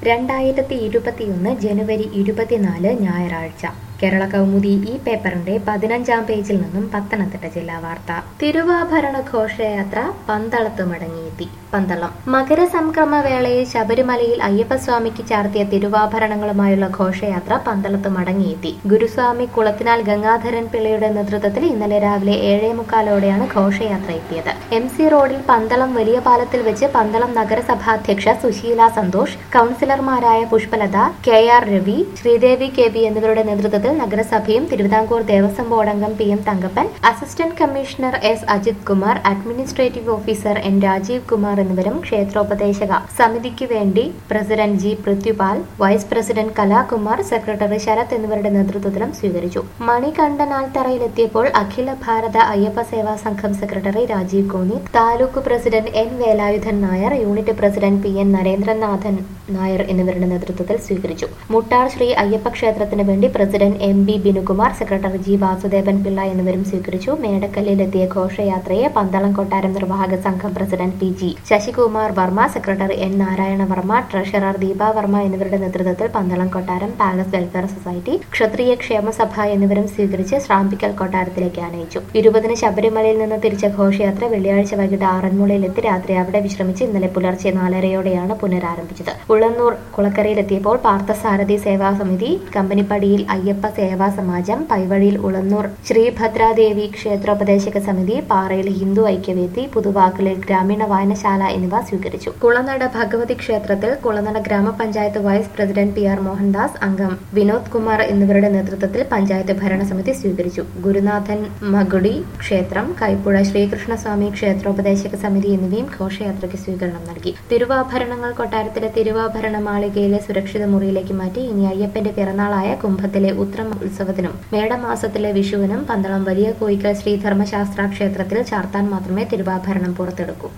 രണ്ടായിരത്തി ഇരുപത്തിയൊന്ന് ജനുവരി ഇരുപത്തിനാല് ഞായറാഴ്ച കേരള കൗമുദി ഈ പേപ്പറിന്റെ പതിനഞ്ചാം പേജിൽ നിന്നും പത്തനംതിട്ട ജില്ലാ വാർത്ത തിരുവാഭരണ ഘോഷയാത്ര പന്തളത്ത് മടങ്ങിയെത്തി പന്തളം മകരസംക്രമ വേളയിൽ ശബരിമലയിൽ അയ്യപ്പസ്വാമിക്ക് ചാർത്തിയ തിരുവാഭരണങ്ങളുമായുള്ള ഘോഷയാത്ര പന്തളത്ത് മടങ്ങിയെത്തി ഗുരുസ്വാമി കുളത്തിനാൽ ഗംഗാധരൻ പിള്ളയുടെ നേതൃത്വത്തിൽ ഇന്നലെ രാവിലെ ഏഴേ മുക്കാലോടെയാണ് ഘോഷയാത്ര എത്തിയത് എം സി റോഡിൽ പന്തളം വലിയ പാലത്തിൽ വെച്ച് പന്തളം നഗരസഭാധ്യക്ഷ സുശീല സന്തോഷ് കൗൺസിലർമാരായ Pushpalatha K R Ravi Sreedevi K V എന്നിവരുടെ നേതൃത്വത്തിൽ നഗരസഭയും തിരുവിതാംകൂർ ദേവസ്വം ബോർഡ് അംഗം P M Thankappan assistant commissioner S Ajith Kumar administrative officer N Rajeev Kumar എന്നിവരും ക്ഷേത്രോപദേശക സമിതിക്ക് വേണ്ടി president G Prithvipal vice president Kalakumar secretary Sarath എന്നിവരുടെ നേതൃത്വത്തിലും സ്വീകരിച്ചു മണികണ്ഠനാൽ തറയിലെത്തിയപ്പോൾ അഖില ഭാരത Ayyappa Seva Sangham secretary Rajeev Konni taluk president N Velayudhan Nair unit president P N Narendranathan Nair എന്നിവരുടെ നേതൃത്വത്തിൽ സ്വീകരിച്ചു മുട്ടാർ ശ്രീ അയ്യപ്പ ക്ഷേത്രത്തിന് വേണ്ടി president M B Binukumar secretary G Vasudevan Pillai എന്നിവരും സ്വീകരിച്ചു മേടക്കല്ലിലെത്തിയ ഘോഷയാത്രയെ Pandalam Kottaram Nirvahaka Sangham president P G Sasikumar Varma secretary N Narayana Varma treasurer Deepa Varma എന്നിവരുടെ നേതൃത്വത്തിൽ Pandalam Kottaram palace welfare society Kshatriya Kshemasabha എന്നിവരും സ്വീകരിച്ച് ശ്രാമ്പിക്കൽ കൊട്ടാരത്തിലേക്ക് ആനയിച്ചു ഇരുപതിന് ശബരിമലയിൽ നിന്ന് തിരിച്ച ഘോഷയാത്ര വെള്ളിയാഴ്ച വൈകിട്ട് ആറന്മുളയിലെത്തി രാത്രി അവിടെ വിശ്രമിച്ച് ഇന്നലെ പുലർച്ചെ നാലരയോടെയാണ് പുനരാരംഭിച്ചത് ഉള്ളന്നൂർ കുളക്കരയിലെത്തിയപ്പോൾ പാർത്ഥസാരഥി സേവാ സമിതി കമ്പനിപ്പടിയിൽ അയ്യപ്പ സേവാ സമാജം പൈവഴിയിൽ ഉളന്നൂർ ശ്രീഭദ്രാദേവി ക്ഷേത്രോപദേശക സമിതി പാറയിൽ ഹിന്ദു ഐക്യവേദി പുതുവാക്കലിൽ ഗ്രാമീണ വായനശാല എന്നിവ സ്വീകരിച്ചു കുളനട ഭഗവതി ക്ഷേത്രത്തിൽ കുളനട ഗ്രാമപഞ്ചായത്ത് vice president P R Mohandas അംഗം വിനോദ് കുമാർ എന്നിവരുടെ നേതൃത്വത്തിൽ പഞ്ചായത്ത് ഭരണസമിതി സ്വീകരിച്ചു ഗുരുനാഥൻ മകുടി ക്ഷേത്രം കൈപ്പുഴ ശ്രീകൃഷ്ണസ്വാമി ക്ഷേത്രോപദേശക സമിതി എന്നിവയും ഘോഷയാത്രയ്ക്ക് സ്വീകരണം നൽകി തിരുവാഭരണങ്ങൾ കൊട്ടാരത്തിലെ തിരുവാഭരണ മാളികയിലെ സുരക്ഷിത മുറിയിലേക്ക് മാറ്റി ഇനി അയ്യപ്പന്റെ പിറന്നാളായ കുംഭത്തിലെ ഉത്രം ഉത്സവത്തിനും മേടമാസത്തിലെ വിഷുവിനും പന്തളം വലിയ കോയിക്കൽ ശ്രീധർമ്മശാസ്ത്ര ക്ഷേത്രത്തിൽ ചാർത്താൻ മാത്രമേ തിരുവാഭരണം പുറത്തെടുക്കൂ